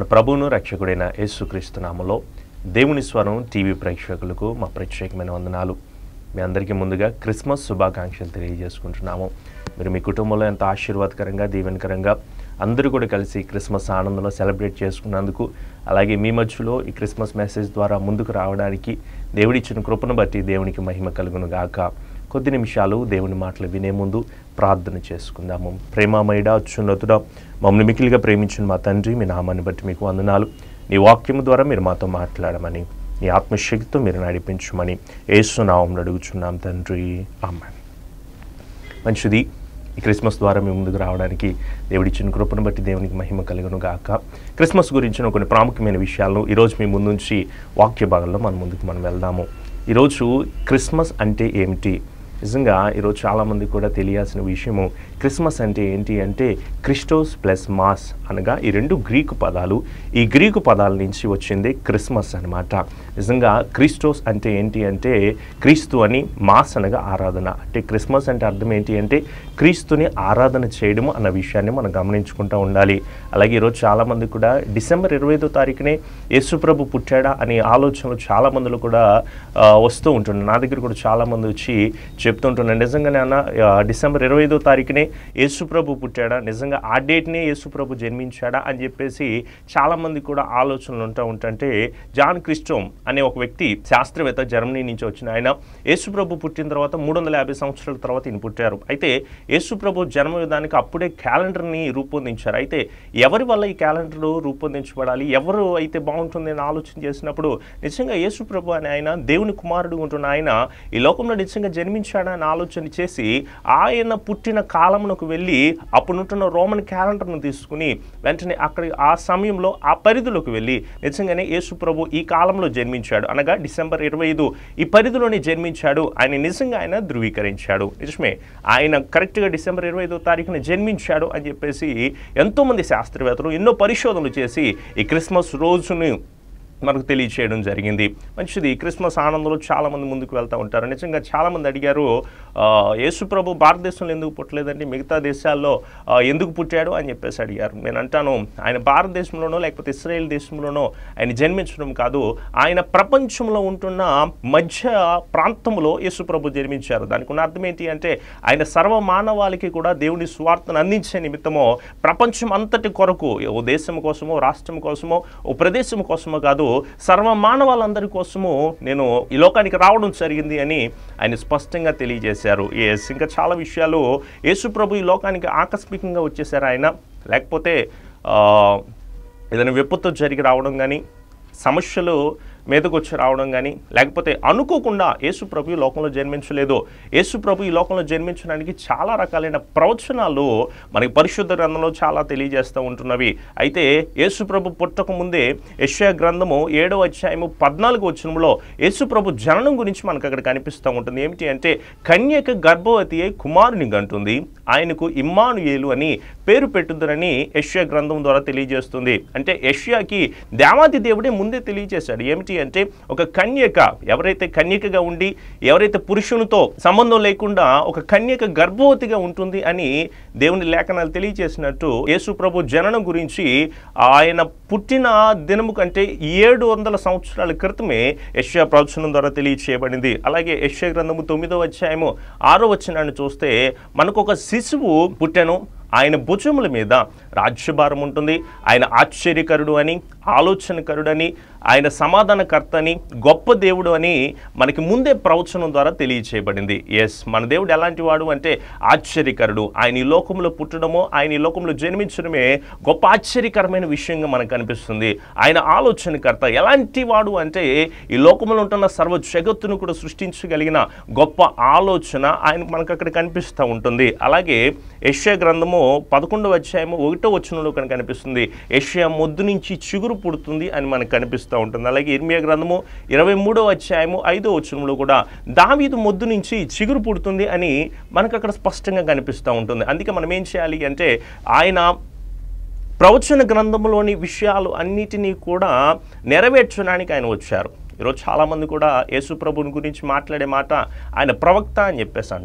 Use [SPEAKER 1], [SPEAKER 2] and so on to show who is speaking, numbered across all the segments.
[SPEAKER 1] ప్రభువును రక్షకుడైన యేసుక్రీస్తు నామలో దేవుని స్వరం టీవీ ప్రేక్షకులకు మా ప్రత్యేకమైన వందనాలు మీ అందరికీ ముందుగా క్రిస్మస్ శుభాకాంక్షలు తెలియజేసుకుంటున్నాము మీరు మీ కుటుంబంలో ఎంత ఆశీర్వాదకరంగా దీవెనకరంగా అందరూ కూడా కలిసి క్రిస్మస్ ఆనందంలో సెలబ్రేట్ చేసుకున్నందుకు అలాగే మీ మధ్యలో ఈ క్రిస్మస్ మెసేజ్ ద్వారా ముందుకు రావడానికి దేవుడిచ్చిన కృపను బట్టి దేవునికి మహిమ కలుగును గాక కొద్ది నిమిషాలు దేవుని మాటలు వినే ముందు ప్రార్థన చేసుకుందాము ప్రేమామయుడ అత్యున్నతుడ మమ్మల్ని మికిలిగా ప్రేమించిన మా తండ్రి మీ నామాన్ని బట్టి మీకు వందనాలు నీ వాక్యము ద్వారా మీరు మాతో మాట్లాడమని నీ ఆత్మశక్తితో మీరు నడిపించమని ఏసునామం అడుగుచున్నాం తండ్రి అమ్మ మంచిది ఈ క్రిస్మస్ ద్వారా మీ ముందుకు రావడానికి దేవుడిచ్చిన కృపను బట్టి దేవునికి మహిమ కలుగును గాక క్రిస్మస్ గురించిన కొన్ని ప్రాముఖ్యమైన విషయాలను ఈరోజు మీ ముందుంచి వాక్య భాగంలో మన ముందుకు మనం వెళ్దాము ఈరోజు క్రిస్మస్ అంటే ఏమిటి నిజంగా ఈరోజు చాలామంది కూడా తెలియాల్సిన విషయము క్రిస్మస్ అంటే ఏంటి అంటే క్రిస్టోస్ ప్లస్ మాస్ అనగా ఈ రెండు గ్రీకు పదాలు ఈ గ్రీకు పదాల నుంచి వచ్చింది క్రిస్మస్ అనమాట నిజంగా క్రిస్టోస్ అంటే ఏంటి అంటే క్రీస్తు అని మాస్ అనగా ఆరాధన అంటే క్రిస్మస్ అంటే అర్థం ఏంటి అంటే క్రీస్తుని ఆరాధన చేయడము అన్న విషయాన్ని మనం గమనించుకుంటూ ఉండాలి అలాగే ఈరోజు చాలామంది కూడా డిసెంబర్ ఇరవై ఐదో తారీఖునే యేసుప్రభు పుట్టాడా అనే ఆలోచనలు చాలా మందిలో కూడా ఆ, వస్తూ ఉంటున్నారు నా దగ్గర కూడా చాలామంది వచ్చి చెప్తుంటున్నారు నిజంగానే అన్న ఆ, డిసెంబర్ ఇరవై ఐదో తారీఖునే యేసుప్రభు పుట్టాడా నిజంగా ఆ డేట్నే యేసుప్రభు జన్మించాడా అని చెప్పేసి చాలామంది కూడా ఆలోచనలు ఉంటా ఉంటుంటే జాన్ క్రిస్టోమ్ అనే ఒక వ్యక్తి శాస్త్రవేత్త జర్మనీ నుంచి వచ్చిన ఆయన యేసుప్రభు పుట్టిన తర్వాత మూడు వందల యాభై సంవత్సరాల తర్వాత ఈయన పుట్టారు అయితే యేసుప్రభు జన్మ విధానికి అప్పుడే క్యాలెండర్ని రూపొందించారు అయితే ఎవరి వల్ల ఈ క్యాలెండర్ రూపొందించబడాలి ఎవరు అయితే బాగుంటుంది అని ఆలోచన చేసినప్పుడు నిజంగా యేసుప్రభు అని ఆయన దేవుని కుమారుడు ఉంటున్న ఆయన ఈ లోకంలో నిజంగా జన్మించాడా అని ఆలోచన చేసి ఆయన పుట్టిన కాలమునకు వెళ్ళి అప్పుడుంటున్న రోమన్ క్యాలెండర్ను తీసుకుని వెంటనే అక్కడ ఆ సమయంలో ఆ పరిధిలోకి వెళ్ళి నిజంగానే యేసుప్రభు ఈ కాలంలో జన్మించాడు అనగా డిసెంబర్ ఇరవై ఐదు ఈ పరిధిలోనే జన్మించాడు ఆయన నిజంగా ఆయన ధృవీకరించాడు నిజమే ఆయన కరెక్ట్గా డిసెంబర్ ఇరవై ఐదో తారీఖున జన్మించాడు అని చెప్పేసి ఎంతోమంది శాస్త్రవేత్తలు ఎన్నో పరిశోధనలు చేసి ఈ క్రిస్మస్ రోజును మనకు తెలియచేయడం జరిగింది మంచిది క్రిస్మస్ ఆనందంలో చాలామంది ముందుకు వెళ్తూ ఉంటారు నిజంగా చాలామంది అడిగారు ఆ, యేసుప్రభు భారతదేశంలో ఎందుకు పుట్టలేదండి మిగతా దేశాల్లో ఆ, ఎందుకు పుట్టాడు అని చెప్పేసి అడిగారు నేను అంటాను ఆయన భారతదేశంలోనో లేకపోతే ఇస్రాయేల్ దేశంలోనో ఆయన జన్మించడం కాదు ఆయన ప్రపంచంలో ఉంటున్న మధ్య ప్రాంతంలో యేసుప్రభు జన్మించారు దానికి ఉన్న అర్థం ఏంటి అంటే ఆయన సర్వ మానవాళికి కూడా దేవుని స్వార్థను అందించే నిమిత్తమో ప్రపంచం అంతటి కొరకు ఓ దేశం కోసమో రాష్ట్రం కోసమో ఓ ప్రదేశం కోసమో కాదు సర్వ మానవాళ్ళందరి కోసము నేను ఈ లోకానికి రావడం జరిగింది అని ఆయన స్పష్టంగా తెలియజేశారు ఎస్ ఇంకా చాలా విషయాలు యేసుప్రభు ఈ లోకానికి ఆకస్మికంగా వచ్చేసారు ఆయన లేకపోతే ఆ, ఏదైనా విపత్తు జరిగి రావడం కానీ సమస్యలు మీదకు వచ్చి రావడం కానీ లేకపోతే అనుకోకుండా యేసు ప్రభు ఈ లోకంలో జన్మించలేదు యేసు ప్రభు ఈ లోకంలో జన్మించడానికి చాలా రకాలైన ప్రవచనాలు మనకి పరిశుద్ధ గ్రంథంలో చాలా తెలియజేస్తూ ఉంటున్నవి అయితే యేసు ప్రభు పుట్టక ముందే యెషయా గ్రంథము ఏడో అధ్యాయము పద్నాలుగు వచనంలో యేసు ప్రభు జననం గురించి మనకు అక్కడ కనిపిస్తూ ఉంటుంది ఏమిటి అంటే కన్యక గర్భవతి అయి కుమారుని గంటుంది ఆయనకు ఇమ్మానుయేలు అని పేరు పెట్టుదరని యెషయా గ్రంథం ద్వారా తెలియజేస్తుంది అంటే యెషయాకి దేవాది దేవుడే ముందే తెలియజేశాడు ఏమిటి అంటే ఒక కన్యక ఎవరైతే కన్యకగా ఉండి ఎవరైతే పురుషునితో సంబంధం లేకుండా ఒక కన్యక గర్భవతిగా ఉంటుంది అని దేవుని లేఖనాలు తెలియజేసినట్టు యేసు ప్రభు జననం గురించి ఆయన పుట్టిన దినము కంటే ఏడు వందల సంవత్సరాల క్రితమే యశ్యా ప్రవచనం ద్వారా తెలియచేయబడింది అలాగే యశ్యా గ్రంథము తొమ్మిదో అధ్యాయము ఆరో వచనాన్ని చూస్తే మనకు ఒక శిశువు పుట్టెను ఆయన భుజముల మీద రాజ్యభారం ఉంటుంది ఆయన ఆశ్చర్యకరుడు అని ఆలోచనకరుడు అని ఆయన సమాధానకర్త అని గొప్ప దేవుడు అని మనకి ముందే ప్రవచనం ద్వారా తెలియచేయబడింది ఎస్ మన దేవుడు ఎలాంటి వాడు అంటే ఆశ్చర్యకరుడు ఆయన ఈ లోకంలో పుట్టడమో ఆయన ఈ లోకంలో జన్మించడమే గొప్ప ఆశ్చర్యకరమైన విషయంగా మనకు కనిపిస్తుంది ఆయన ఆలోచనకర్త ఎలాంటి వాడు అంటే ఈ లోకంలో ఉంటున్న సర్వ జగత్తును కూడా సృష్టించగలిగిన గొప్ప ఆలోచన ఆయన మనకు అక్కడ కనిపిస్తూ ఉంటుంది అలాగే యెషయా గ్రంథము పదకొండవ అధ్యాయము ఒకటో వచనంలో కనుక కనిపిస్తుంది యెషయా మొద్దు నుంచి చిగురు పుడుతుంది అని మనకు కనిపిస్తూ ఉంటుంది అలాగే ఇర్మియా గ్రంథము ఇరవై మూడవ అధ్యాయము ఐదో వచనంలో కూడా దావీదు మొద్దు నుంచి చిగురు పుడుతుంది అని మనకు అక్కడ స్పష్టంగా కనిపిస్తూ ఉంటుంది అందుకే మనం ఏం చేయాలి అంటే ఆయన ప్రవచన గ్రంథంలోని విషయాలు అన్నిటినీ కూడా నెరవేర్చడానికి ఆయన వచ్చారు ఈరోజు చాలామంది కూడా యేసు ప్రభుని గురించి మాట్లాడే మాట ఆయన ప్రవక్త అని చెప్పేసి అంటారు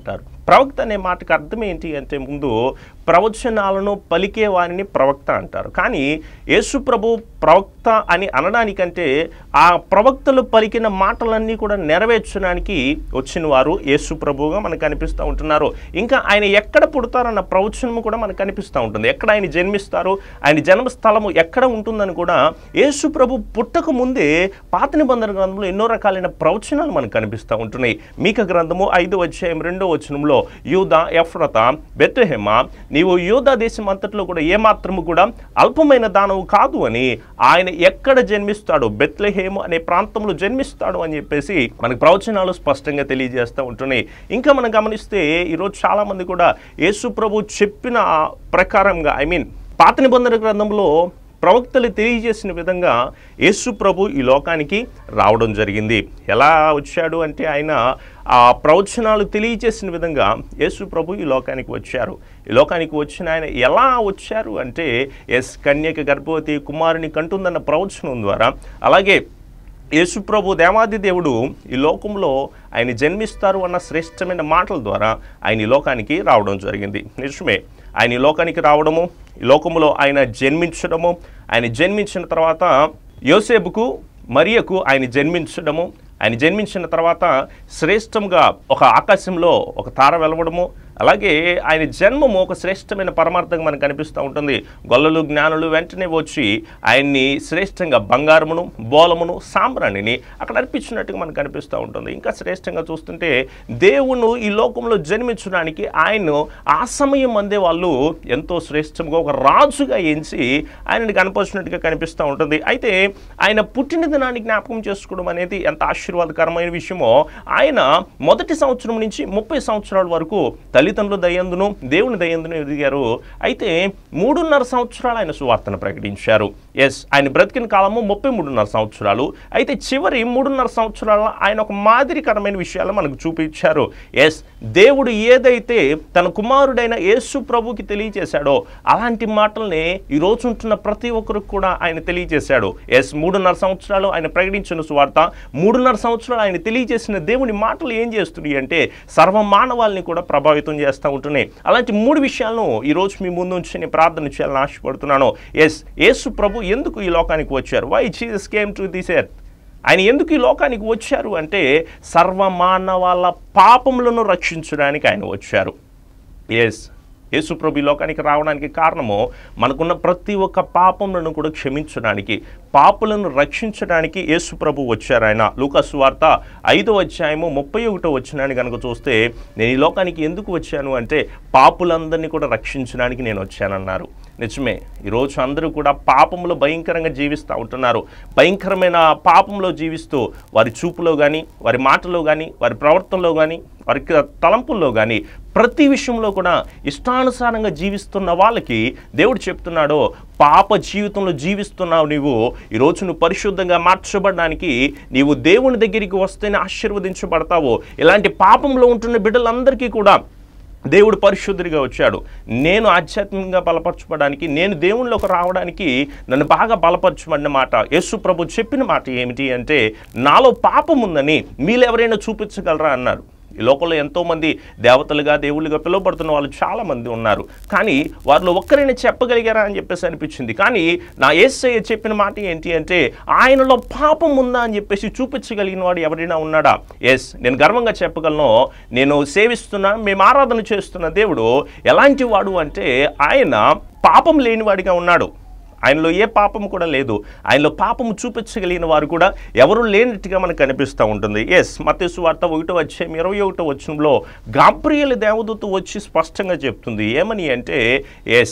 [SPEAKER 1] ప్రవక్త అనే మాటకు అర్థం ఏంటి అంటే ముందు ప్రవచనాలను పలికే వారిని ప్రవక్త అంటారు కానీ యేసు ప్రభు ప్రవక్త అని అనడానికంటే ఆ ప్రవక్తలు పలికిన మాటలన్నీ కూడా నెరవేర్చడానికి వచ్చిన వారు యేసు ప్రభువుగా మనకు కనిపిస్తూ ఉంటున్నారు ఇంకా ఆయన ఎక్కడ పుడతారన్న ప్రవచనము కూడా మనకు కనిపిస్తూ ఉంటుంది ఎక్కడ ఆయన జన్మిస్తారు ఆయన జన్మస్థలము ఎక్కడ ఉంటుందని కూడా యేసు ప్రభు పుట్టక ముందే పాత నిబంధన గ్రంథంలో ఎన్నో రకాలైన ప్రవచనాలు మనకు కనిపిస్తూ ఉంటున్నాయి మీక గ్రంథము ఐదో అధ్యాయం రెండో వచనంలో యూద ఎఫ్రత బెత్లెహెమ నీవు యూదా దేశం అంతట్లో కూడా ఏమాత్రము కూడా అల్పమైన దానవు కాదు అని ఆయన ఎక్కడ జన్మిస్తాడో బెత్లెహేము అనే ప్రాంతంలో జన్మిస్తాడు అని చెప్పేసి మనకు ప్రవచనాలు స్పష్టంగా తెలియజేస్తూ ఉంటున్నాయి ఇంకా మనం గమనిస్తే ఈరోజు చాలా మంది కూడా యేసు ప్రభు చెప్పిన ప్రకారంగా ఐ మీన్ పాత నిబంధన గ్రంథంలో ప్రవక్తలు తెలియజేసిన విధంగా యేసు ప్రభు ఈ లోకానికి రావడం జరిగింది ఎలా వచ్చాడు అంటే ఆయన ఆ ప్రవచనాలు తెలియజేసిన విధంగా యేసు ప్రభు ఈ లోకానికి వచ్చారు ఈ లోకానికి వచ్చిన ఆయన ఎలా వచ్చారు అంటే ఎస్ కన్యక గర్భవతి కుమారుని కంటుందన్న ప్రవచనం ద్వారా అలాగే యేసుప్రభు దేవాది దేవుడు ఈ లోకంలో ఆయన జన్మిస్తారు అన్న శ్రేష్టమైన మాటల ద్వారా ఆయన ఈ లోకానికి రావడం జరిగింది నిజమే ఆయన ఈ లోకానికి రావడము ఈ లోకములో ఆయన జన్మించడము ఆయన జన్మించిన తర్వాత యోసేపుకు మరియకు ఆయన జన్మించడము ఆయన జన్మించిన తర్వాత శ్రేష్టంగా ఒక ఆకాశంలో ఒక తార వెలవడము అలాగే ఆయన జన్మము ఒక శ్రేష్టమైన పరమార్థంగా మనకు కనిపిస్తూ ఉంటుంది గొల్లలు జ్ఞానులు వెంటనే వచ్చి ఆయన్ని శ్రేష్టంగా బంగారమును బోలమును సాంబ్రాణిని అక్కడ అర్పించినట్టుగా మనకు కనిపిస్తూ ఉంటుంది ఇంకా శ్రేష్టంగా చూస్తుంటే దేవుడు ఈ లోకంలో జన్మించడానికి ఆయన ఆ సమయం అందే వాళ్ళు ఎంతో శ్రేష్టంగా ఒక రాజుగా ఎంచి ఆయనని కనపరిచినట్టుగా కనిపిస్తూ ఉంటుంది అయితే ఆయన పుట్టిన దినాన్ని జ్ఞాపకం చేసుకోవడం అనేది ఎంత ఆశీర్వాదకరమైన విషయమో ఆయన మొదటి సంవత్సరం నుంచి ముప్పై సంవత్సరాల వరకు తల్లిదండ్రులు దయందును దేవుని దయందును ఎదిగారు అయితే మూడున్నర సంవత్సరాలు ఆయన సువార్తను ప్రకటించారు ఎస్ ఆయన బ్రతికిన కాలము ముప్పై మూడున్నర సంవత్సరాలు అయితే చివరి మూడున్నర సంవత్సరాల ఆయన ఒక మాదిరికరమైన విషయాలు మనకు చూపించారు ఎస్ దేవుడు ఏదైతే తన కుమారుడైన యేసు ప్రభుకి తెలియజేశాడో అలాంటి మాటల్ని ఈ రోజు ఉంటున్న ప్రతి ఒక్కరికి కూడా ఆయన తెలియజేశాడు ఎస్ మూడున్నర సంవత్సరాలు ఆయన ప్రకటించిన సువార్త మూడున్నర సంవత్సరాలు ఆయన తెలియజేసిన దేవుని మాటలు ఏం చేస్తున్నాయి అంటే సర్వ మానవాల్ని కూడా ప్రభావితం చేస్తూ ఉంటున్నాయి అలాంటి మూడు విషయాలను ఈ రోజు మీ ముందు ఉంచి నేను ప్రార్థన చేయాలని ఆశపడుతున్నాను ఎస్ యేసు ప్రభు ఎందుకు ఈ లోకానికి వచ్చారు why Jesus came to this earth ఆయన ఎందుకు ఈ లోకానికి వచ్చారు అంటే సర్వమానవాళ్ళ పాపములను రక్షించడానికి ఆయన వచ్చారు ఎస్ యేసుప్రభు ఈ లోకానికి రావడానికి కారణము మనకున్న ప్రతి ఒక్క పాపములను కూడా క్షమించడానికి పాపులను రక్షించడానికి యేసుప్రభు వచ్చారు ఆయన లూకాసు వార్త ఐదో అధ్యాయము ముప్పై ఒకటో వచ్చినాన్ని కనుక చూస్తే నేను ఈ లోకానికి ఎందుకు వచ్చాను అంటే పాపులందరినీ కూడా రక్షించడానికి నేను వచ్చానన్నారు నిజమే ఈరోజు అందరూ కూడా పాపంలో భయంకరంగా జీవిస్తూ ఉంటున్నారు భయంకరమైన పాపంలో జీవిస్తూ వారి చూపులో కానీ వారి మాటలో కానీ వారి ప్రవర్తనలో కానీ వారి తలంపుల్లో కానీ ప్రతి విషయంలో కూడా ఇష్టానుసారంగా జీవిస్తున్న వాళ్ళకి దేవుడు చెప్తున్నాడు పాప జీవితంలో జీవిస్తున్నావు నీవు ఈరోజు నువ్వు పరిశుద్ధంగా మార్చబడడానికి నీవు దేవుని దగ్గరికి వస్తేనే ఆశీర్వదించబడతావు ఇలాంటి పాపంలో ఉంటున్న బిడ్డలందరికీ కూడా దేవుడు పరిశుద్ధుడిగా వచ్చాడు నేను ఆధ్యాత్మికంగా బలపరచబడానికి నేను దేవునిలోకి రావడానికి నన్ను బాగా బలపరచబడిన మాట యేసు ప్రభు చెప్పిన మాట ఏమిటి అంటే నాలో పాపం ఉందని మీరు ఎవరైనా చూపించగలరా అన్నారు ఈ లోకంలో ఎంతోమంది దేవతలుగా దేవుళ్ళుగా పిలువబడుతున్న వాళ్ళు చాలామంది ఉన్నారు కానీ వారిలో ఒక్కరైనా చెప్పగలిగారా అని చెప్పేసి అనిపించింది కానీ నా ఏసయ్య చెప్పిన మాట ఏంటి అంటే ఆయనలో పాపం ఉందా అని చెప్పేసి చూపించగలిగిన వాడు ఎవరైనా ఉన్నాడా ఎస్ నేను గర్వంగా చెప్పగలను నేను సేవిస్తున్న మేము ఆరాధన చేస్తున్న దేవుడు ఎలాంటి వాడు అంటే ఆయన పాపం లేనివాడిగా ఉన్నాడు ఆయనలో ఏ పాపం కూడా లేదు ఆయనలో పాపము చూపించగలిగిన వారు కూడా ఎవరు లేనట్టుగా మనకు కనిపిస్తూ ఉంటుంది ఎస్ మతేసు వార్త ఒకటో వచ్చే ఇరవై ఒకటో వచ్చంలో గాబ్రియల్ దేవదూత వచ్చి స్పష్టంగా చెప్తుంది ఏమని అంటే ఎస్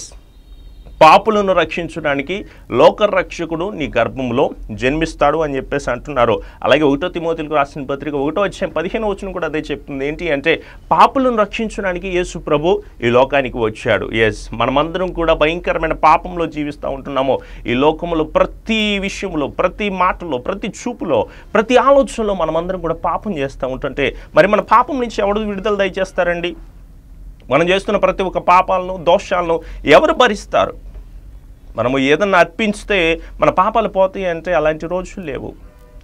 [SPEAKER 1] పాపులను రక్షించడానికి లోక రక్షకుడు నీ గర్భంలో జన్మిస్తాడు అని చెప్పేసి అంటున్నారు అలాగే ఒకటో తిమోతులకు రాసిన పత్రిక ఒకటో వచ్చే పదిహేను వచ్చిన కూడా అదే చెప్తుంది ఏంటి అంటే పాపులను రక్షించడానికి యేసు ప్రభు ఈ లోకానికి వచ్చాడు ఎస్ మనమందరం కూడా భయంకరమైన పాపంలో జీవిస్తూ ఉంటున్నాము ఈ లోకంలో ప్రతి విషయంలో ప్రతి మాటలో ప్రతి చూపులో ప్రతి ఆలోచనలో మనమందరం కూడా పాపం చేస్తూ ఉంటుంటే మరి మన పాపం నుంచి ఎవరు విడుదల దయచేస్తారండి మనం చేస్తున్న ప్రతి ఒక్క పాపాలను దోషాలను ఎవరు భరిస్తారు మనము ఏదన్నా అర్పించితే మన పాపాలు పోతాయి అంటే అలాంటి రోజులు లేవు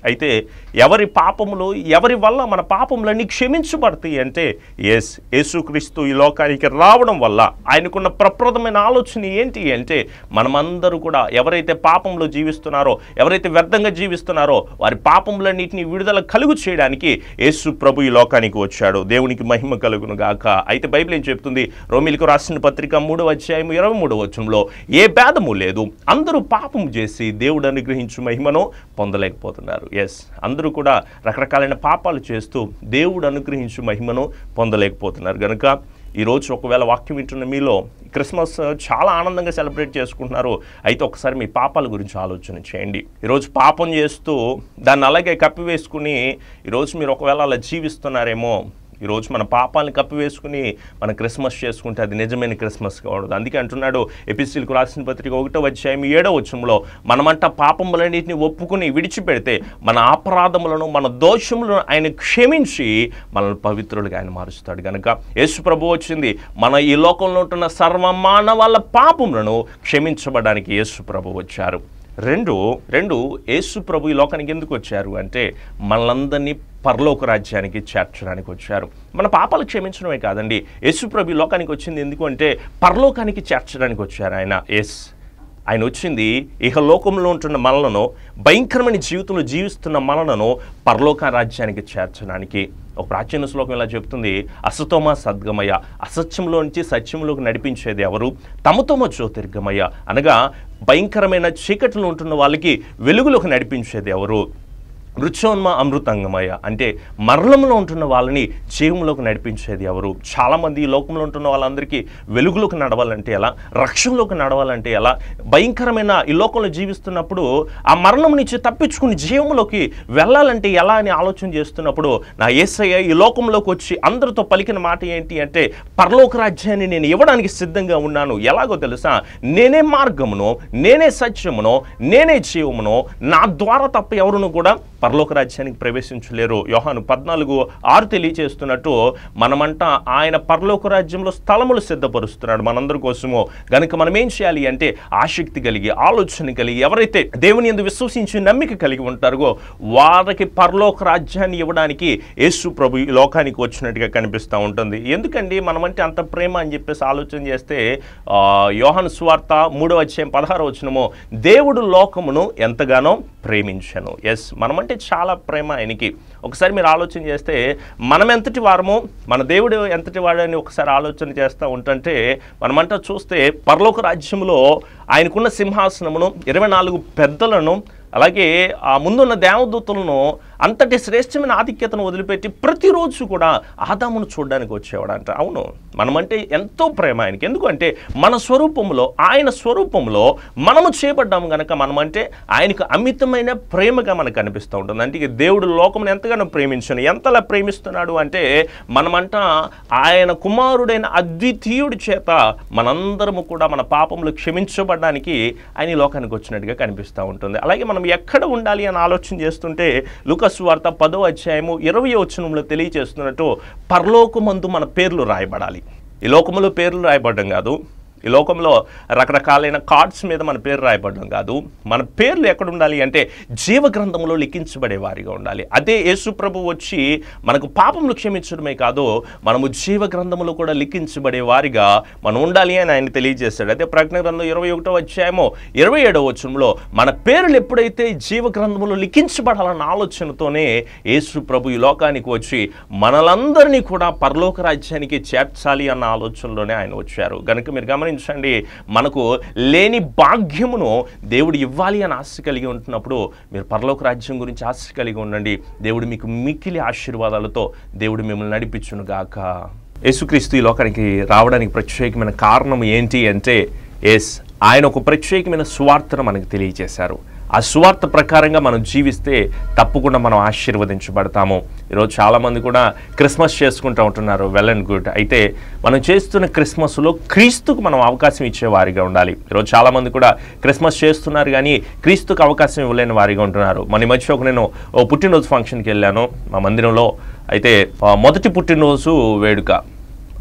[SPEAKER 1] అయితే ఎవరి పాపములు ఎవరి వల్ల మన పాపములన్నీ క్షమించబడతాయి అంటే ఎస్ యేసుక్రీస్తు ఈ లోకానికి రావడం వల్ల ఆయనకున్న ప్రప్రదమైన ఆలోచన ఏంటి అంటే మనమందరూ కూడా ఎవరైతే పాపంలో జీవిస్తున్నారో ఎవరైతే వ్యర్థంగా జీవిస్తున్నారో వారి పాపములన్నింటినీ విడుదల కలుగు చేయడానికి యేసు ప్రభు ఈ లోకానికి వచ్చాడు దేవునికి మహిమ కలుగును గాక అయితే బైబిల్ ఏం చెప్తుంది రోమిలకు రాసిన పత్రిక మూడవ అధ్యాయం ఇరవై మూడవ వచనంలో ఏ భేదము లేదు అందరూ పాపం చేసి దేవుడు అనుగ్రహించు మహిమను పొందలేకపోతున్నారు ఎస్ అందరూ కూడా రకరకాలైన పాపాలు చేస్తూ దేవుడు అనుగ్రహించు మహిమను పొందలేకపోతున్నారు కనుక ఈరోజు ఒకవేళ వాక్యం వింటున్న మీలో క్రిస్మస్ చాలా ఆనందంగా సెలబ్రేట్ చేసుకుంటున్నారు అయితే ఒకసారి మీ పాపాల గురించి ఆలోచన చేయండి ఈరోజు పాపం చేస్తూ దాన్ని అలాగే కప్పివేసుకుని ఈరోజు మీరు ఒకవేళ అలా జీవిస్తున్నారేమో ఈరోజు మన పాపాలను కప్పివేసుకుని మన క్రిస్మస్ చేసుకుంటే అది నిజమైన క్రిస్మస్ కావడదు అందుకే అంటున్నాడు ఎపిసిల్కు రాసిన పత్రిక ఒకటో అధ్యాయం ఏడో వచ్చంలో మనమంట పాపములన్నింటినీ ఒప్పుకుని విడిచిపెడితే మన అపరాధములను మన దోషములను ఆయన క్షమించి మనల్ని పవిత్రులుగా ఆయన మారుస్తాడు కనుక యేసు ప్రభు వచ్చింది మన ఈ లోకంలో ఉంటున్న సర్వమానవాళ్ళ పాపములను క్షమించబడడానికి యేసు ప్రభు వచ్చారు రెండు రెండు యేసు ప్రభు ఈ లోకానికి ఎందుకు వచ్చారు అంటే మనలందరినీ పరలోక రాజ్యానికి చేర్చడానికి వచ్చారు మన పాపాలు క్షమించడమే కాదండి యేసు ప్రభు ఈ లోకానికి వచ్చింది ఎందుకు అంటే పరలోకానికి చేర్చడానికి వచ్చారు ఆయన ఎస్ ఆయన వచ్చింది ఇహ లోకంలో ఉంటున్న మనలను భయంకరమైన జీవితంలో జీవిస్తున్న మనలను పరలోక రాజ్యానికి చేర్చడానికి ఒక ప్రాచీన శ్లోకం ఇలా చెప్తుంది అసతోమ సద్గమయ అసత్యంలో నుంచి సత్యంలోకి నడిపించేది ఎవరు తమతోమ జ్యోతిర్గమయ అనగా భయంకరమైన చీకట్లో ఉంటున్న వాళ్ళకి వెలుగులోకి నడిపించేది ఎవరు మృత్యోన్మ అమృతంగమయ అంటే మరణంలో ఉంటున్న వాళ్ళని జీవంలోకి నడిపించేది ఎవరు చాలామంది ఈ లోకంలో ఉంటున్న వాళ్ళందరికీ వెలుగులోకి నడవాలంటే ఎలా రక్షణలోకి నడవాలంటే ఎలా భయంకరమైన ఈ లోకంలో జీవిస్తున్నప్పుడు ఆ మరణం నుంచి తప్పించుకుని జీవంలోకి వెళ్ళాలంటే ఎలా అని ఆలోచన చేస్తున్నప్పుడు నా ఏసయ్య ఈ లోకంలోకి వచ్చి అందరితో పలికిన మాట ఏంటి అంటే పరలోక రాజ్యాన్ని నేను ఇవ్వడానికి సిద్ధంగా ఉన్నాను ఎలాగో తెలుసా నేనే మార్గమును నేనే సత్యమును నేనే జీవమును నా ద్వారా తప్ప ఎవరును కూడా పరలోక రాజ్యానికి ప్రవేశించలేరు యోహాను పద్నాలుగు ఆరు తెలియచేస్తున్నట్టు మనమంట ఆయన పరలోక రాజ్యంలో స్థలములు సిద్ధపరుస్తున్నాడు మనందరి కోసము గనుక మనం ఏం చేయాలి అంటే ఆసక్తి కలిగి ఆలోచన కలిగి ఎవరైతే దేవుని ఎందు విశ్వసించి నమ్మిక కలిగి ఉంటారో వారికి పరలోక రాజ్యాన్ని ఇవ్వడానికి యేసు ప్రభు ఈ లోకానికి వచ్చినట్టుగా కనిపిస్తూ ఉంటుంది ఎందుకండి మనమంటే అంత ప్రేమ అని చెప్పేసి ఆలోచన చేస్తే ఆ, యోహాను సువార్త మూడవ అధ్యాయం పదహారు వచ్చినము దేవుడు లోకమును ఎంతగానో ప్రేమించను ఎస్ మనమంటే చాలా ప్రేమ ఆయనకి ఒకసారి మీరు ఆలోచన చేస్తే మనం ఎంతటి వారమో మన దేవుడు ఎంతటి వాడని ఒకసారి ఆలోచన చేస్తూ ఉంటుంటే మనమంతా చూస్తే పరలోక రాజ్యంలో ఆయనకున్న సింహాసనమును ఇరవై నాలుగు పెద్దలను అలాగే ఆ ముందున్న దేవదూతలను అంతటి శ్రేష్టమైన ఆధిక్యతను వదిలిపెట్టి ప్రతిరోజు కూడా ఆదామును చూడడానికి వచ్చేవాడంట అవును మనమంటే ఎంతో ప్రేమ ఆయనకి ఎందుకంటే మన స్వరూపంలో ఆయన స్వరూపంలో మనము చేపడ్డాము గనక మనమంటే ఆయనకు అమితమైన ప్రేమగా మనకు అనిపిస్తూ ఉంటుంది అంటే ఇక దేవుడు లోకమును ఎంతగానో ప్రేమించను ఎంతలా ప్రేమిస్తున్నాడు అంటే మనమంట ఆయన కుమారుడైన అద్వితీయుడి చేత మనందరము కూడా మన పాపములు క్షమించబడడానికి ఆయన ఈ లోకానికి వచ్చినట్టుగా కనిపిస్తూ ఉంటుంది అలాగే మనం ఎక్కడ ఉండాలి అని ఆలోచన చేస్తుంటే లుకస్ వార్త పదో అధ్యాయము ఇరవై వచనంలో తెలియజేస్తున్నట్టు పరలోకమందు మన పేర్లు రాయబడాలి ఈ లోకములో పేర్లు రాయబడడం కాదు ఈ లోకంలో రకరకాలైన కార్డ్స్ మీద మన పేరు రాయబడడం కాదు మన పేర్లు ఎక్కడ ఉండాలి అంటే జీవ గ్రంథంలో లిఖించబడే వారిగా ఉండాలి అదే యేసు ప్రభు వచ్చి మనకు పాపములు క్షమించడమే కాదు మనము జీవ గ్రంథంలో కూడా లిఖించబడే వారిగా మనం ఉండాలి అని ఆయన తెలియజేశాడు అదే ప్రజ్ఞ గ్రంథం ఇరవై ఒకటో అధ్యాయమో ఇరవై ఏడవ వచనంలో మన పేర్లు ఎప్పుడైతే జీవ గ్రంథంలో లిఖించబడాలన్న ఆలోచనతోనే యేసు ప్రభు ఈ లోకానికి వచ్చి మనలందరినీ కూడా పరలోక రాజ్యానికి చేర్చాలి అన్న ఆలోచనలోనే ఆయన వచ్చారు కనుక మీరు గమనించండి మనకు లేని భాగ్యమును దేవుడు ఇవ్వాలి అని ఆశ కలిగి ఉంటున్నప్పుడు మీరు పరలోక రాజ్యం గురించి ఆశ కలిగి ఉండండి దేవుడు మీకు మిక్కిలి ఆశీర్వాదాలతో దేవుడు మిమ్మల్ని నడిపించును గాక యేసుక్రీస్తు ఈ లోకానికి రావడానికి ప్రత్యేకమైన కారణం ఏంటి అంటే ఎస్ ఆయన ఒక ప్రత్యేకమైన సువార్తను మనకు తెలియజేశారు ఆ సువార్త ప్రకారంగా మనం జీవిస్తే తప్పకుండా మనం ఆశీర్వదించబడతాము ఈరోజు చాలామంది కూడా క్రిస్మస్ చేసుకుంటూ ఉంటున్నారు వెల్ అండ్ గుడ్ అయితే మనం చేస్తున్న క్రిస్మస్లో క్రీస్తుకు మనం అవకాశం ఇచ్చే వారిగా ఉండాలి ఈరోజు చాలామంది కూడా క్రిస్మస్ చేస్తున్నారు కానీ క్రీస్తుకు అవకాశం ఇవ్వలేని వారిగా ఉంటున్నారు మన ఈ మధ్య ఒక నేను ఓ పుట్టినరోజు ఫంక్షన్కి వెళ్ళాను మా మందిరంలో అయితే ఆ, మొదటి పుట్టినరోజు వేడుక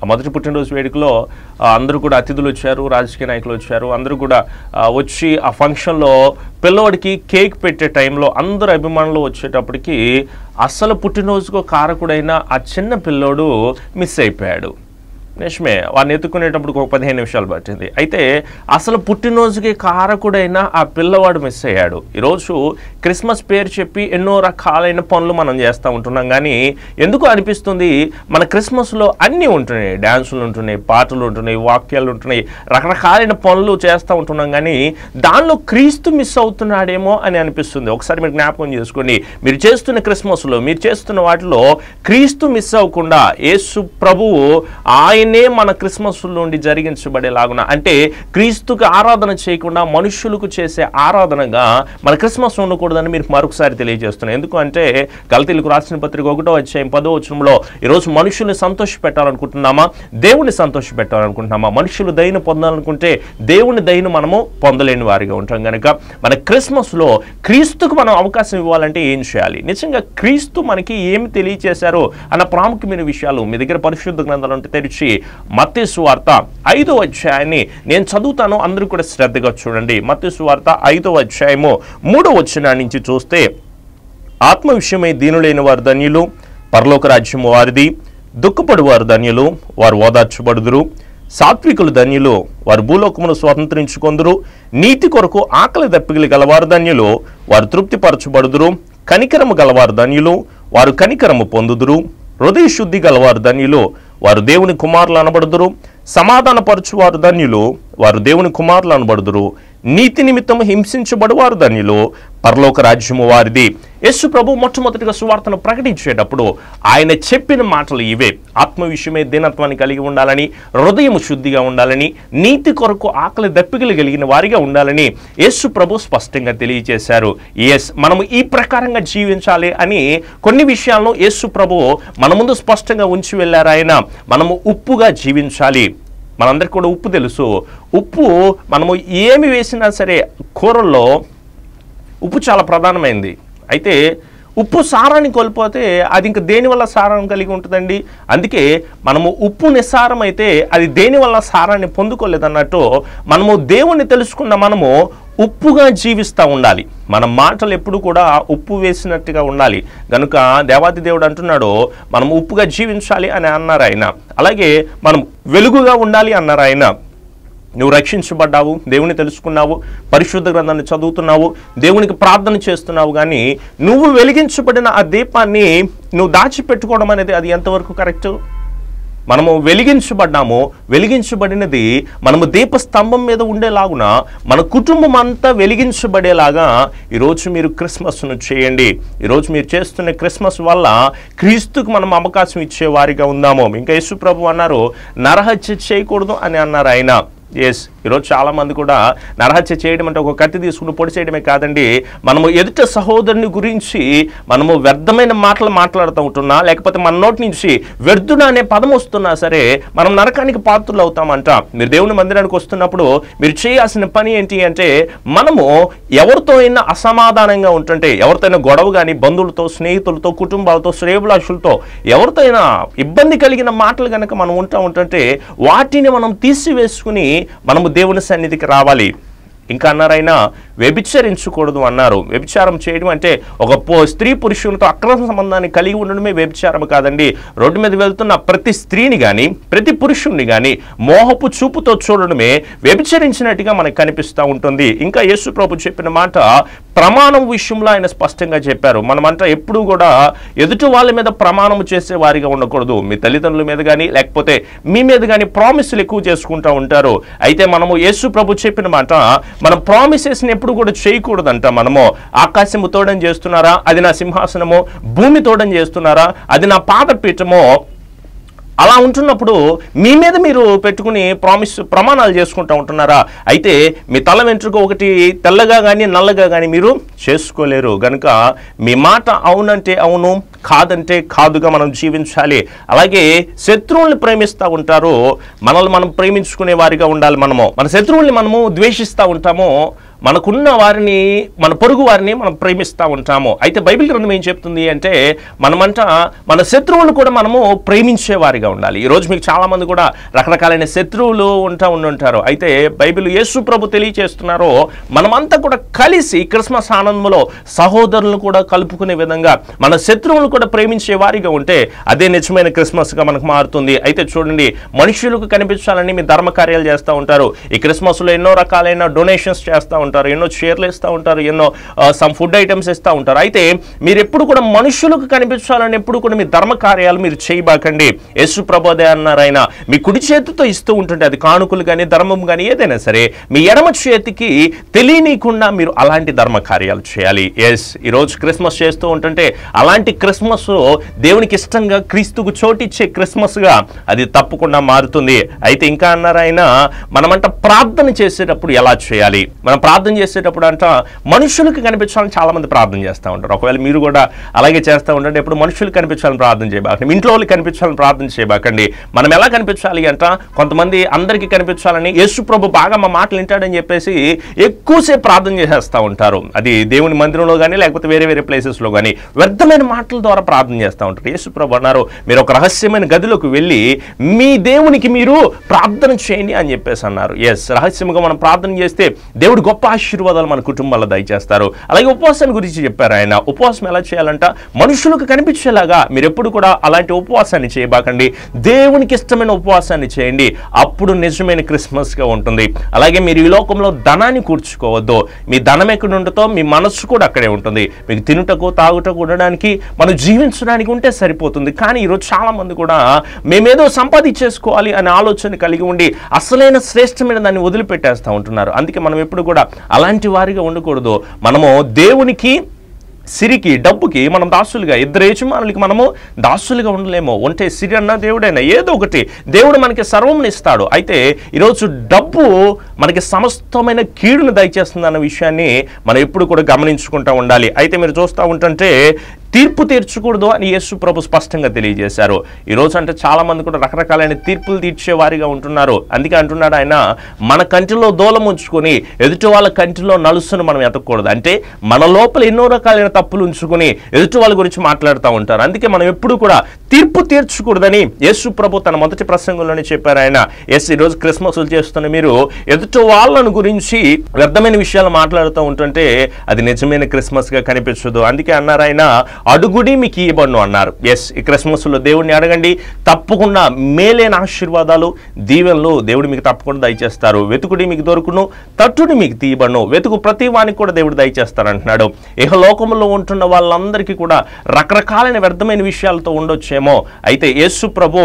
[SPEAKER 1] ఆ మొదటి పుట్టినరోజు వేడుకలో ఆ, అందరూ కూడా అతిథులు వచ్చారు రాజకీయ నాయకులు వచ్చారు అందరూ కూడా ఆ, వచ్చి ఆ ఫంక్షన్లో పిల్లవాడికి కేక్ పెట్టే టైంలో అందరు అభిమానులు వచ్చేటప్పటికి అసలు పుట్టినరోజుకు కారకుడైన ఆ చిన్న పిల్లోడు మిస్ అయిపోయాడు నిజమే వాడిని ఎత్తుకునేటప్పుడు ఒక పదిహేను నిమిషాలు పట్టింది అయితే అసలు పుట్టినరోజుకి కారకుడైన ఆ పిల్లవాడు మిస్ అయ్యాడు ఈరోజు క్రిస్మస్ పేరు చెప్పి ఎన్నో రకాలైన పనులు మనం చేస్తూ ఉంటున్నాం కానీ ఎందుకు అనిపిస్తుంది మన క్రిస్మస్లో అన్నీ ఉంటున్నాయి డ్యాన్సులు ఉంటున్నాయి పాటలు ఉంటున్నాయి వాక్యాలు ఉంటున్నాయి రకరకాలైన పనులు చేస్తూ ఉంటున్నాం కానీ దానిలో క్రీస్తు మిస్ అవుతున్నాడేమో అని అనిపిస్తుంది ఒకసారి మీరు జ్ఞాపకం చేసుకోండి మీరు చేస్తున్న క్రిస్మస్లో మీరు చేస్తున్న వాటిలో క్రీస్తు మిస్ అవ్వకుండా యేసు ప్రభువు ఆయనే మన క్రిస్మస్ నుండి జరిగించబడేలాగున అంటే క్రీస్తుకు ఆరాధన చేయకుండా మనుషులకు చేసే ఆరాధనగా మన క్రిస్మస్ ఉండకూడదని మీరు మరొకసారి తెలియజేస్తున్నాను ఎందుకు అంటే గలతీలకు రాసిన పత్రిక ఒకటో అధ్యాయం పదో వచనంలో ఈరోజు మనుషుల్ని సంతోష పెట్టాలనుకుంటున్నామా దేవుని సంతోష పెట్టాలనుకుంటున్నామా మనుషులు దయను పొందాలనుకుంటే దేవుని దయను మనము పొందలేని వారిగా ఉంటాం కనుక మన క్రిస్మస్లో క్రీస్తుకు మనం అవకాశం ఇవ్వాలంటే ఏం చేయాలి నిజంగా క్రీస్తు మనకి ఏమి తెలియచేశారో అన్న ప్రాముఖ్యమైన విషయాలు మీ దగ్గర పరిశుద్ధ గ్రంథాలు ఉంటే తెరిచి మత్తేసు వార్త ఐదో అధ్యాయాన్ని నేను చదువుతాను అందరూ కూడా శ్రద్ధగా చూడండి మత్తేసు వార్త ఐదో అధ్యాయము మూడో వచ్చిన నుంచి చూస్తే ఆత్మ విషయమై దీనులైన వారు ధన్యులు పరలోక రాజ్యము వారిది దుఃఖపడు వారు ధన్యులు వారు ఓదార్చబడుదురు సాత్వికులు ధన్యులు వారు భూలోకమును స్వతంత్రించుకొందురు నీతి కొరకు ఆకలి దప్పికలు గలవారు ధన్యులు వారు తృప్తిపరచబడుదురు కనికరము గలవారు ధన్యులు వారు కనికరము పొందుదురు హృదయ శుద్ధి గలవారు ధన్యులు వారు దేవుని కుమారులు అనబడుదురు సమాధానపరచువారు ధన్యులు వారు దేవుని కుమారులు అనబడుదురు నీతి నిమిత్తం హింసించబడువారు ధన్యులు పరలోక రాజ్యము వారిది యేసు ప్రభు మొట్టమొదటిగా సువార్తను ప్రకటించేటప్పుడు ఆయన చెప్పిన మాటలు ఇవే ఆత్మ విషయమే దీనత్వాన్ని కలిగి ఉండాలని హృదయం శుద్ధిగా ఉండాలని నీతి కొరకు ఆకలి దప్పికలు కలిగిన వారిగా ఉండాలని యేసు ప్రభు స్పష్టంగా తెలియజేశారు ఎస్ మనము ఈ ప్రకారంగా జీవించాలి అని కొన్ని విషయాలను యేసు ప్రభు మన ముందు స్పష్టంగా ఉంచి వెళ్ళారు ఆయన మనము ఉప్పుగా జీవించాలి మనందరికి కూడా ఉప్పు తెలుసు ఉప్పు మనము ఏమి వేసినా సరే కూరల్లో ఉప్పు చాలా ప్రధానమైంది అయితే ఉప్పు సారాన్ని కోల్పోతే అది ఇంకా దేనివల్ల సారం కలిగి ఉంటుందండి అందుకే మనము ఉప్పు నిస్సారం అయితే అది దేనివల్ల సారాన్ని పొందుకోలేదన్నట్టు మనము దేవుణ్ణి తెలుసుకున్న మనము ఉప్పుగా జీవిస్తూ ఉండాలి మన మాటలు ఎప్పుడు కూడా ఉప్పు వేసినట్టుగా ఉండాలి కనుక దేవాది దేవుడు అంటున్నాడు మనం ఉప్పుగా జీవించాలి అని అన్నారు ఆయన అలాగే మనం వెలుగుగా ఉండాలి అన్నారు ఆయన నువ్వు రక్షించబడ్డావు దేవుని తెలుసుకున్నావు పరిశుద్ధ గ్రంథాన్ని చదువుతున్నావు దేవునికి ప్రార్థన చేస్తున్నావు కానీ నువ్వు వెలిగించబడిన ఆ దీపాన్ని నువ్వు దాచిపెట్టుకోవడం అనేది అది ఎంతవరకు కరెక్ట్ మనము వెలిగించబడ్డాము వెలిగించబడినది మనము దీపస్తంభం మీద ఉండేలాగున మన కుటుంబం అంతా వెలిగించబడేలాగా ఈరోజు మీరు క్రిస్మస్ను చేయండి ఈరోజు మీరు చేస్తున్న క్రిస్మస్ వల్ల క్రీస్తుకు మనం అవకాశం ఇచ్చే వారిగా ఉందాము ఇంకా యేసు ప్రభు అన్నారు నరహత్య చేయకూడదు అని అన్నారు ఆయన ఎస్ ఈరోజు చాలామంది కూడా నరహత్య చేయడం అంటే ఒక కత్తి తీసుకుని పొడి చేయడమే కాదండి మనము ఎదుట సహోదరుని గురించి మనము వ్యర్థమైన మాటలు మాట్లాడుతూ ఉంటున్నా లేకపోతే మన నోటి నుంచి వ్యర్థుడు అనే పదం వస్తున్నా సరే మనం నరకానికి పాత్రలు అవుతామంట మీరు దేవుని మందిరానికి వస్తున్నప్పుడు మీరు చేయాల్సిన పని ఏంటి అంటే మనము ఎవరితో అయినా అసమాధానంగా ఉంటుంటే ఎవరితో అయినా గొడవ కానీ బంధువులతో స్నేహితులతో కుటుంబాలతో శ్రేయభిలాషులతో ఎవరితో అయినా ఇబ్బంది కలిగిన మాటలు కనుక మనం ఉంటా ఉంటుంటే వాటిని మనం తీసివేసుకుని మనము దేవుని సన్నిధికి రావాలి ఇంకా అన్నారైనా వ్యభిచరించకూడదు అన్నారు వ్యభిచారం చేయడం అంటే ఒక పో- స్త్రీ పురుషులతో అక్రమ సంబంధాన్ని కలిగి ఉండడమే వ్యభిచారం కాదండి రోడ్డు మీద వెళ్తున్న ప్రతి స్త్రీని కానీ ప్రతి పురుషుణ్ణి కానీ మోహపు చూపుతో చూడడమే వ్యభిచరించినట్టుగా మనకు కనిపిస్తూ ఉంటుంది ఇంకా యేసు ప్రభు చెప్పిన మాట ప్రమాణం విషయంలో ఆయన స్పష్టంగా చెప్పారు మనమంతా ఎప్పుడూ కూడా ఎదుటి వాళ్ళ మీద ప్రమాణం చేసే వారిగా ఉండకూడదు మీ తల్లిదండ్రుల మీద కానీ లేకపోతే మీ మీద కానీ ప్రామిస్లు ఎక్కువ చేసుకుంటూ ఉంటారు అయితే మనము యేసు ప్రభు చెప్పిన మాట మనం ప్రామిసెస్ని ఎప్పుడు కూడా చేయకూడదంట మనము ఆకాశము తోడం చేస్తున్నారా అది నా సింహాసనము భూమి తోడం చేస్తున్నారా అది నా పాదపీఠము అలా ఉంటున్నప్పుడు మీ మీద మీరు పెట్టుకుని ప్రామిస్ ప్రమాణాలు చేసుకుంటూ ఉంటున్నారా అయితే మీ తల వెంట్రుక ఒకటి తెల్లగా కానీ నల్లగా కానీ మీరు చేసుకోలేరు గనుక మీ మాట అవునంటే అవును కాదంటే కాదుగా మనం జీవించాలి అలాగే శత్రువుల్ని ప్రేమిస్తూ ఉంటారు మనల్ని మనం ప్రేమించుకునే వారిగా ఉండాలి మనము మన శత్రువుల్ని మనము ద్వేషిస్తూ ఉంటాము మనకున్న వారిని మన పొరుగు వారిని మనం ప్రేమిస్తూ ఉంటాము అయితే బైబిల్ గ్రంథం ఏం చెప్తుంది అంటే మనమంట మన శత్రువులు కూడా మనము ప్రేమించే వారిగా ఉండాలి ఈరోజు మీకు చాలా మంది కూడా రకరకాలైన శత్రువులు ఉంటా ఉండుంటారు అయితే బైబిల్ యేసు ప్రభు తెలియచేస్తున్నారో మనమంతా కూడా కలిసి క్రిస్మస్ ఆనందంలో సహోదరులను కూడా కలుపుకునే విధంగా మన శత్రువులను కూడా ప్రేమించే వారిగా ఉంటే అదే నిజమైన క్రిస్మస్గా మనకు మారుతుంది అయితే చూడండి మనుషులకు కనిపించాలని మీ ధర్మ కార్యాలు చేస్తూ ఉంటారు ఈ క్రిస్మస్లో ఎన్నో రకాలైన డొనేషన్స్ చేస్తూ ఉంటారు ఎన్నో చీరలు ఇస్తూ ఉంటారు ఎన్నో సమ్ ఫుడ్ ఐటమ్స్ ఇస్తూ ఉంటారు అయితే మీరు ఎప్పుడు కూడా మనుషులకు కనిపించాలని ఎప్పుడు కూడా మీ ధర్మ కార్యాలు మీరు చేయబాకండి యేసు ప్రభోదే అన్నారు ఆయన మీ కుడి చేతితో ఇస్తూ ఉంటుంటే అది కానుకలు కానీ ధర్మం కానీ ఏదైనా సరే మీ ఎడమ చేతికి తెలియనీయకుండా మీరు అలాంటి ధర్మ కార్యాలు చేయాలి ఎస్ ఈరోజు క్రిస్మస్ చేస్తూ ఉంటుంటే అలాంటి క్రిస్మస్ దేవునికి ఇష్టంగా క్రీస్తుకు చోటిచ్చే క్రిస్మస్గా అది తప్పకుండా మారుతుంది అయితే ఇంకా అన్నారు ఆయన మనమంట ప్రార్థన చేసేటప్పుడు ఎలా చేయాలి మనం ప్రార్థన చేసేటప్పుడు అంట మనుషులకు కనిపించాలని చాలా మంది ప్రార్థన చేస్తూ ఉంటారు ఒకవేళ మీరు కూడా అలాగే చేస్తూ ఉండండి ఎప్పుడు మనుషులకు కనిపించాలని ప్రార్థన చేయబాకండి మీ ఇంట్లో వాళ్ళకి కనిపించాలని ప్రార్థన చేయబాకండి మనం ఎలా కనిపించాలి అంట కొంతమంది అందరికీ కనిపించాలని యేసు ప్రభు బాగా మా మాటలు వింటాడని చెప్పేసి ఎక్కువసేపు ప్రార్థన చేసేస్తూ ఉంటారు అది దేవుని మందిరంలో కానీ లేకపోతే వేరే వేరే ప్లేసెస్లో కానీ వ్యర్థమైన మాటల ద్వారా ప్రార్థన చేస్తూ ఉంటారు యేసు ప్రభు అన్నారు మీరు ఒక రహస్యమైన గదిలోకి వెళ్ళి మీ దేవునికి మీరు ప్రార్థన చేయండి అని చెప్పేసి అన్నారు ఎస్ రహస్యంగా మనం ప్రార్థన చేస్తే దేవుడు గొప్ప ఆశీర్వాదాలు మన కుటుంబాల్లో దయచేస్తారు అలాగే ఉపవాసాన్ని గురించి చెప్పారు ఆయన ఉపవాసం ఎలా చేయాలంట మనుషులకు కనిపించేలాగా మీరు ఎప్పుడు కూడా అలాంటి ఉపవాసాన్ని చేయబాకండి దేవునికి ఇష్టమైన ఉపవాసాన్ని చేయండి అప్పుడు నిజమైన క్రిస్మస్గా ఉంటుంది అలాగే మీరు ఈ లోకంలో ధనాన్ని కూర్చుకోవద్దు మీ ధనం ఎక్కడ ఉంటుందో మీ మనస్సు కూడా అక్కడే ఉంటుంది మీకు తినుటకు తాగుటకు ఉండడానికి మనం జీవించడానికి ఉంటే సరిపోతుంది కానీ ఈరోజు చాలా మంది కూడా మేమేదో సంపాదించేసుకోవాలి అనే ఆలోచన కలిగి ఉండి అసలైన శ్రేష్టమైన దాన్ని వదిలిపెట్టేస్తూ ఉంటున్నారు అందుకే మనం ఎప్పుడు కూడా అలాంటి వారిగా ఉండకూడదు మనము దేవునికి సిరికి డబ్బుకి మనం దాసులుగా ఇద్దరు యజమానులకి మనము దాసులుగా ఉండలేము ఉంటే సిరి అన్న దేవుడైనా ఏదో ఒకటి దేవుడు మనకి సర్వం ఇస్తాడు అయితే ఈరోజు డబ్బు మనకి సమస్తమైన కీడును దయచేస్తుంది అన్న విషయాన్ని మనం ఎప్పుడు కూడా గమనించుకుంటూ ఉండాలి అయితే మీరు చూస్తూ ఉంటుంటే తీర్పు తీర్చకూడదు అని యేసు ప్రభు స్పష్టంగా తెలియజేశారు ఈ రోజు అంటే చాలా మంది కూడా రకరకాలైన తీర్పులు తీర్చే వారిగా ఉంటున్నారు అందుకే అంటున్నాడు ఆయన మన కంటిలో దూలం ఉంచుకొని ఎదుటి వాళ్ళ కంటిలో నలుసును మనం ఎతకూడదు అంటే మన లోపల ఎన్నో రకాలైన తప్పులు ఉంచుకొని ఎదుటి వాళ్ళ గురించి మాట్లాడుతూ ఉంటారు అందుకే మనం ఎప్పుడు కూడా తీర్పు తీర్చకూడదని యేసు ప్రభు తన మొదటి ప్రసంగంలోనే చెప్పారు ఆయన ఎస్ ఈరోజు క్రిస్మస్లు చేస్తున్న మీరు ఎదుటి వాళ్ళను గురించి వ్యర్థమైన విషయాలు మాట్లాడుతూ ఉంటుంటే అది నిజమైన క్రిస్మస్గా కనిపించదు అందుకే అన్నారు ఆయన అడుగుడి మీకు ఇవ్వబడును అన్నారు ఎస్ ఈ క్రిస్మస్లో దేవుడిని అడగండి తప్పకుండా మేలైన ఆశీర్వాదాలు దీవెనలు దేవుడు మీకు తప్పకుండా దయచేస్తారు వెతుకుడి మీకు దొరుకును తట్టుడి మీకు తీయబడును వెతుకు ప్రతి వానికి కూడా దేవుడు దయచేస్తారు అంటున్నాడు ఇహ లోకంలో ఉంటున్న వాళ్ళందరికీ కూడా రకరకాలైన వ్యర్థమైన విషయాలతో ఉండొచ్చేమో అయితే యేసు ప్రభు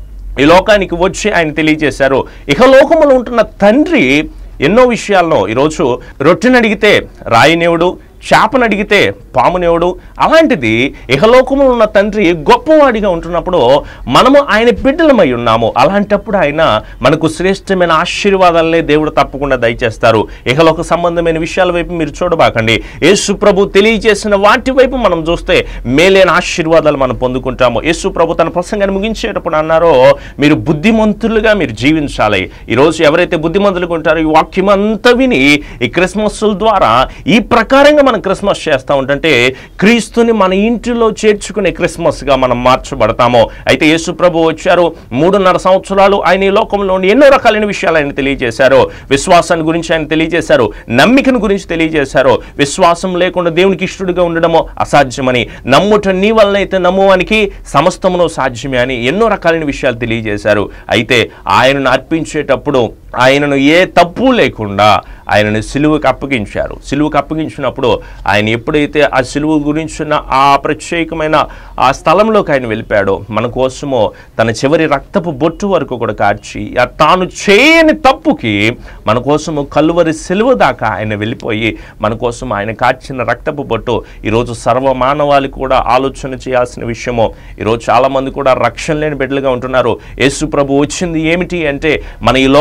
[SPEAKER 1] ఈ లోకానికి వచ్చి ఆయన తెలియజేశారు ఇహ లోకములో ఉంటున్న తండ్రి ఎన్నో విషయాల్లో ఈరోజు రొట్టెని అడిగితే రాయినేవుడు చేపను అడిగితే పామునేవుడు అలాంటిది ఇహలోకములో ఉన్న తండ్రి గొప్పవాడిగా ఉంటున్నప్పుడు మనము ఆయన బిడ్డలమై ఉన్నాము అలాంటప్పుడు ఆయన మనకు శ్రేష్టమైన ఆశీర్వాదాలనే దేవుడు తప్పకుండా దయచేస్తారు ఇహలోక సంబంధమైన విషయాల వైపు మీరు చూడబాకండి యేసు ప్రభు తెలియజేసిన వాటి వైపు మనం చూస్తే మేలైన ఆశీర్వాదాలు మనం పొందుకుంటాము యేసు ప్రభు తన ప్రసంగాన్ని ముగించేటప్పుడు అన్నారో మీరు బుద్ధిమంతులుగా మీరు జీవించాలి ఈరోజు ఎవరైతే బుద్ధిమంతులుగా ఉంటారో ఈ వాక్యం అంతా విని ఈ క్రిస్మస్ ద్వారా ఈ ప్రకారంగా మనం క్రిస్మస్ చేస్తూ ఉంటుంటే క్రీస్తుని మన ఇంటిలో చేర్చుకునే క్రిస్మస్గా మనం మార్చబడతాము అయితే యేసు ప్రభు వచ్చారు మూడున్నర సంవత్సరాలు ఆయన ఈ లోకంలో ఉండి ఎన్నో రకాలైన విషయాలు ఆయన తెలియజేశారు విశ్వాసాన్ని గురించి ఆయన తెలియజేశారు నమ్మికను గురించి తెలియజేశారు విశ్వాసం లేకుండా దేవునికి ఇష్టడుగా ఉండడము అసాధ్యమని నమ్ముట నీ వలనైతే నమ్మువానికి సమస్తమును సాధ్యమే అని ఎన్నో రకాలైన విషయాలు తెలియజేశారు అయితే ఆయనను అర్పించేటప్పుడు ఆయనను ఏ తప్పు లేకుండా ఆయనను సిలువకు అప్పగించారు సిలువకు అప్పగించినప్పుడు ఆయన ఎప్పుడైతే ఆ సిలువ గురించిన ఆ ప్రత్యేకమైన ఆ స్థలంలోకి ఆయన వెళ్ళిపోయాడో మన కోసము తన చివరి రక్తపు బొట్టు వరకు కూడా కార్చి ఆ తాను చేయని తప్పుకి మన కోసము కలువరి సిలువ దాకా ఆయన వెళ్ళిపోయి మన కోసం ఆయన కార్చిన రక్తపు బొట్టు ఈరోజు సర్వమానవాళి కూడా ఆలోచన చేయాల్సిన విషయము ఈరోజు చాలామంది కూడా రక్షణ లేని బిడ్డలుగా ఉంటున్నారు యేసు ప్రభు వచ్చింది ఏమిటి అంటే మన ఈ లోకానికి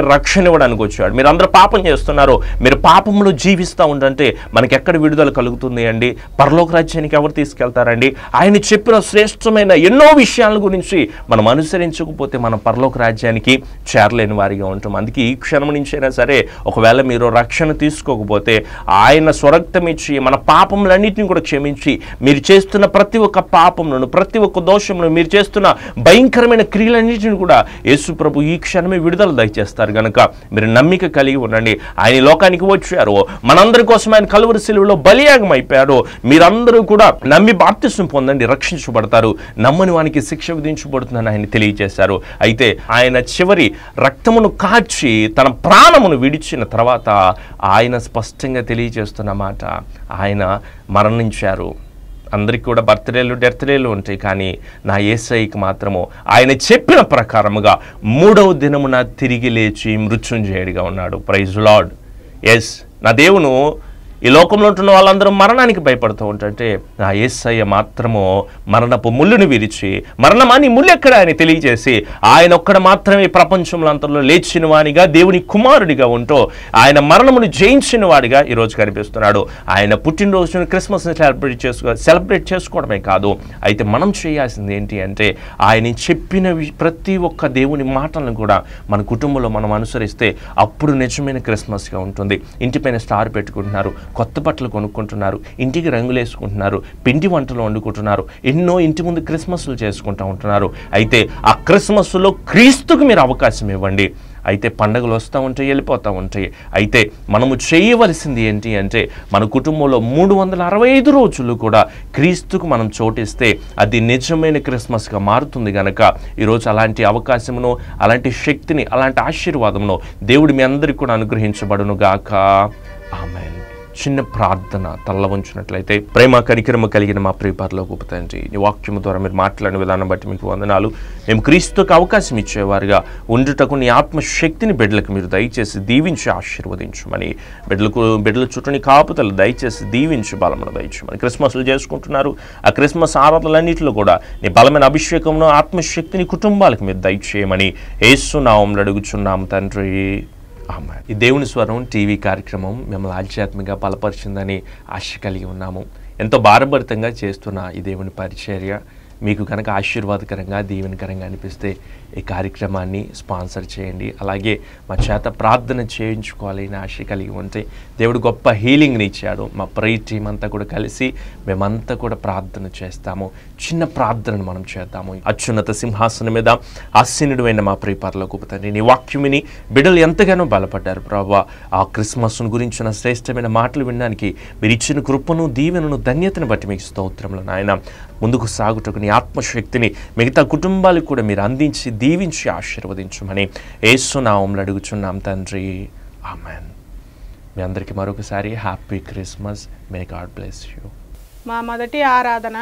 [SPEAKER 1] రక్షణ ఇవ్వడానికి వచ్చాడు మీరు అందరూ పాపం చేస్తున్నారు మీరు పాపంలో జీవిస్తూ ఉండంటే మనకి ఎక్కడ విడుదల కలుగుతుంది అండి పరలోక రాజ్యానికి ఎవరు తీసుకెళ్తారండి ఆయన చెప్పిన శ్రేష్టమైన ఎన్నో విషయాల గురించి మనం అనుసరించకపోతే మనం పరలోక రాజ్యానికి చేరలేని వారిగా ఉంటాం అందుకే ఈ క్షణం నుంచైనా సరే ఒకవేళ మీరు రక్షణ తీసుకోకపోతే ఆయన స్వరక్తం ఇచ్చి మన పాపములన్నింటినీ కూడా క్షమించి మీరు చేస్తున్న ప్రతి ఒక్క పాపములను ప్రతి ఒక్క దోషములను మీరు చేస్తున్న భయంకరమైన క్రియలన్నింటిని కూడా యేసు ప్రభు ఈ క్షణమే విడుదల దయచేస్తారు గనుక మీరు నమ్మిక కలిగి ఉండండి ఆయన ఈ లోకానికి వచ్చారు మనందరి కోసం ఆయన కలువరి శిలువలో బలియాగం అయిపోయారు మీరందరూ కూడా నమ్మి బాప్తిసం పొందండి రక్షించబడతారు నమ్మని వానికి శిక్ష విధించబడుతుందని ఆయన తెలియజేశారు అయితే ఆయన చివరి రక్తమును కాచి తన ప్రాణమును విడిచిన తర్వాత ఆయన స్పష్టంగా తెలియజేస్తున్న మాట ఆయన మరణించారు అందరికి కూడా బర్త్డేలు డెత్డేలు ఉంటాయి కానీ నా ఏసైకి మాత్రము ఆయన చెప్పిన ప్రకారముగా మూడవ దినమున తిరిగి లేచి మృత్యుంజయుడిగా ఉన్నాడు ప్రైజ్ లార్డ్ ఎస్ నా దేవును ఈ లోకంలో ఉంటున్న వాళ్ళందరూ మరణానికి భయపడుతూ ఉంటుంటే నా ఏసయ్య మాత్రము మరణపు ముళ్ళును విరిచి మరణమా నీ ముళ్ళు ఎక్కడ అని తెలియజేసి ఆయన ఒక్కడ మాత్రమే ప్రపంచంలో అంతలో లేచిన వానిగా దేవుని కుమారుడిగా ఉంటూ ఆయన మరణమును జయించిన వాడిగా ఈరోజు కనిపిస్తున్నాడు ఆయన పుట్టినరోజును క్రిస్మస్ని సెలబ్రేట్ చేసుకో సెలబ్రేట్ చేసుకోవడమే కాదు అయితే మనం చేయాల్సింది ఏంటి అంటే ఆయన చెప్పిన వి- ప్రతి ఒక్క దేవుని మాటలను కూడా మన కుటుంబంలో మనం అనుసరిస్తే అప్పుడు నిజమైన క్రిస్మస్గా ఉంటుంది ఇంటిపైన స్టార్ పెట్టుకుంటున్నారు కొత్త బట్టలు కొనుక్కుంటున్నారు ఇంటికి రంగులు వేసుకుంటున్నారు పిండి వంటలు వండుకుంటున్నారు ఎన్నో ఇంటి ముందు క్రిస్మస్లు చేసుకుంటూ ఉంటున్నారు అయితే ఆ క్రిస్మస్లో క్రీస్తుకు మీరు అవకాశం ఇవ్వండి అయితే పండగలు వస్తూ ఉంటాయి వెళ్ళిపోతూ ఉంటాయి అయితే మనము చేయవలసింది ఏంటి అంటే మన కుటుంబంలో మూడు వందల అరవై ఐదు రోజులు కూడా క్రీస్తుకు మనం చోటిస్తే అది నిజమైన క్రిస్మస్గా మారుతుంది గనక ఈరోజు అలాంటి అవకాశమును అలాంటి శక్తిని అలాంటి ఆశీర్వాదమును దేవుడు మీ అందరికీ కూడా అనుగ్రహించబడును గాక ఆమెన్ చిన్న ప్రార్థన తల్ల ఉంచినట్లయితే ప్రేమ కనికరమ కలిగిన మా ప్రియపారలో గొప్ప తండ్రి నీ వాక్యము ద్వారా మీరు మాట్లాడిన విధానం బట్టి మీకు వందనాలు మేము క్రీస్తుకు అవకాశం ఇచ్చేవారుగా ఉండుటకు నీ ఆత్మశక్తిని బిడ్డలకు మీరు దయచేసి దీవించి ఆశీర్వదించమని బిడ్డలకు బిడ్డల చుట్టూ నీ కాపుతలు దయచేసి దీవించి బలమును దయచమని క్రిస్మస్లు చేసుకుంటున్నారు ఆ క్రిస్మస్ ఆరాధనలన్నింటిలో కూడా నీ బలమైన అభిషేకంలో ఆత్మశక్తిని కుటుంబాలకు మీరు దయచేయమని ఏసునామంలో అడుగుచున్నాం తండ్రి ఆమె ఈ దేవుని స్వరం టీవీ కార్యక్రమం మిమ్మల్ని ఆధ్యాత్మికంగా బలపరిచిందని ఆశ కలిగి ఉన్నాము ఎంతో భారభరితంగా చేస్తున్న ఈ దేవుని పరిచర్య మీకు కనుక ఆశీర్వాదకరంగా దీవెనకరంగా అనిపిస్తే ఈ కార్యక్రమాన్ని స్పాన్సర్ చేయండి అలాగే మా చేత ప్రార్థన చేయించుకోవాలి అని ఆశ కలిగి ఉంటే దేవుడు గొప్ప హీలింగ్ని ఇచ్చాడు మా ప్రై టీం అంతా కూడా కలిసి మేమంతా కూడా ప్రార్థన చేస్తాము చిన్న ప్రార్థనను మనం చేద్దాము అత్యున్నత సింహాసనం మీద ఆసీనుడైన మా ప్రియపరలో తండ్రి నీ వాక్యం విని బిడ్డలు ఎంతగానో బలపడ్డారు ప్రభా ఆ క్రిస్మస్ గురించిన శ్రేష్టమైన మాటలు వినడానికి మీరు ఇచ్చిన కృపను దీవెనను ధన్యతను బట్టి మీకు స్తోత్రంలో నాయన ముందుకు సాగుటకు నీ ఆత్మశక్తిని మిగతా కుటుంబాలకు కూడా మీరు అందించి దీవించి ఆశీర్వదించమని ఏసునామంలో అడుగుచున్నాం తండ్రి ఆమెన్ మీ అందరికీ మరొకసారి happy Christmas may God bless you
[SPEAKER 2] మా మొదటి ఆరాధన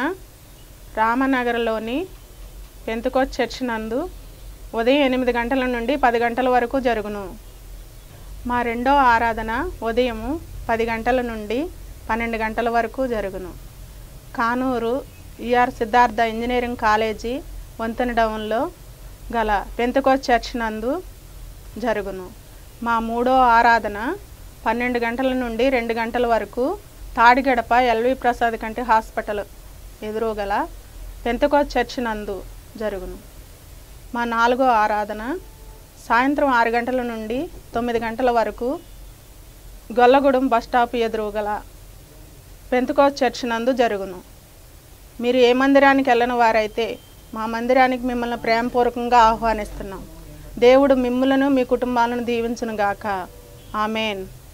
[SPEAKER 2] రామనగర్లోని పెంతుకోత్ చర్చ్ నందు ఉదయం ఎనిమిది గంటల నుండి పది గంటల వరకు జరుగును మా రెండో ఆరాధన ఉదయం పది గంటల నుండి పన్నెండు గంటల వరకు జరుగును Kanuru E R Siddhartha engineering college వంతెన డౌన్లో గల పెంతుకోత్ చర్చ్ నందు జరుగును మా మూడో ఆరాధన పన్నెండు గంటల నుండి రెండు గంటల వరకు తాడిగడప ఎల్వి ప్రసాద్ కంటి హాస్పిటల్ ఎదురుగల పెంతకోత్ చర్చ్ నందు జరుగును మా నాలుగో ఆరాధన సాయంత్రం ఆరు గంటల నుండి తొమ్మిది గంటల వరకు గొల్లగూడెం బస్ స్టాప్ ఎదురుగల పెంతకోత్ చర్చ్ నందు జరుగును మీరు ఏ మందిరానికి వెళ్ళని వారైతే మా మందిరానికి మిమ్మల్ని ప్రేమపూర్వకంగా ఆహ్వానిస్తున్నాం దేవుడు మిమ్ములను మీ కుటుంబాలను దీవించును గాక ఆమెన్